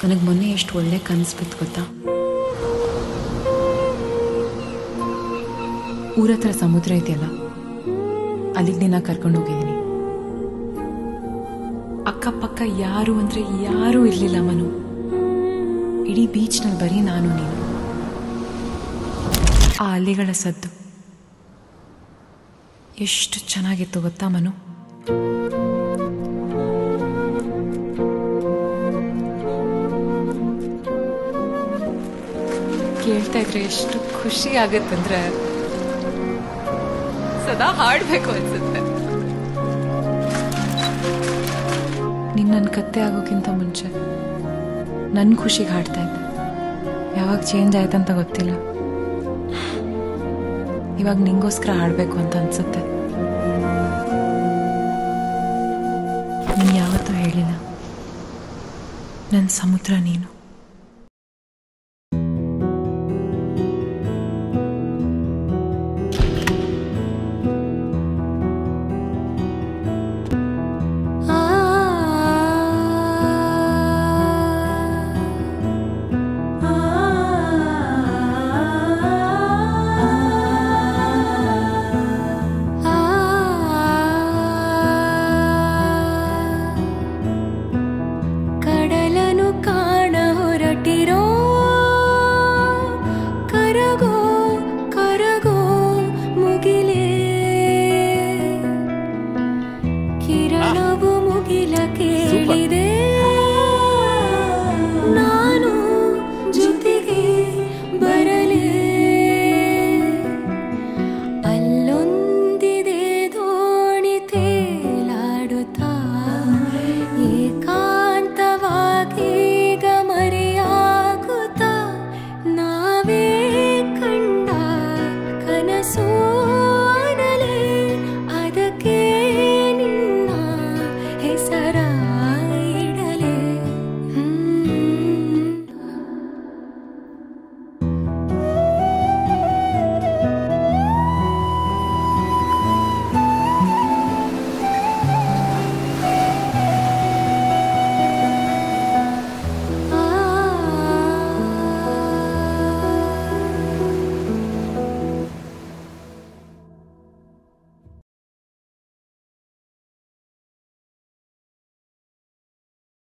ನನಗೆ ಮೊನ್ನೆ ಎಷ್ಟು ಒಳ್ಳೆ ಕನಸು ಬಿತ್ತು ಗೊತ್ತಾ ಊರ ಹತ್ರ ಸಮುದ್ರ ಇದೆಯಲ್ಲ ಅಲ್ಲಿಗೆ ನಿನ್ನ ಕರ್ಕೊಂಡು ಹೋಗಿದ್ದೀನಿ ಅಕ್ಕಪಕ್ಕ ಯಾರು ಅಂದ್ರೆ ಯಾರೂ ಇರ್ಲಿಲ್ಲ ಮನು ಇಡೀ ಬೀಚ್ನಲ್ಲಿ ಬರೀ ನಾನು ನೀನು ಆ ಅಲೆಗಳ ಸದ್ದು ಎಷ್ಟು ಚೆನ್ನಾಗಿತ್ತು ಗೊತ್ತಾ ಮನು ಕೇಳ್ತಾ ಇದ್ರೆ ಎಷ್ಟು ಖುಷಿ ಆಗತ್ತಂದ್ರೆ ಸದಾ ಹಾಡ್ಬೇಕು ಅನ್ಸುತ್ತೆ ನೀನ್ ನನ್ನ ಕತ್ತೆ ಆಗೋಕ್ಕಿಂತ ಮುಂಚೆ ನನ್ನ ಖುಷಿಗೆ ಹಾಡ್ತಾ ಇದ್ದೆ ಯಾವಾಗ ಚೇಂಜ್ ಆಯ್ತಂತ ಗೊತ್ತಿಲ್ಲ ಇವಾಗ ನಿಂಗೋಸ್ಕರ ಹಾಡ್ಬೇಕು ಅಂತ ಅನ್ಸುತ್ತೆ ನೀನು ಯಾವತ್ತೂ ಹೇಳಿಲ್ಲ ನನ್ನ ಸಮುದ್ರ ನೀನು ಕಡಲನು ಕಾಣ ಹೊರಟಿರೋ ಕರಗೋ ಕರಗೋ ಮುಗಿಲೇ ಕಿರಣವು ಮುಗಿಲ ಕೇಳಿದೆ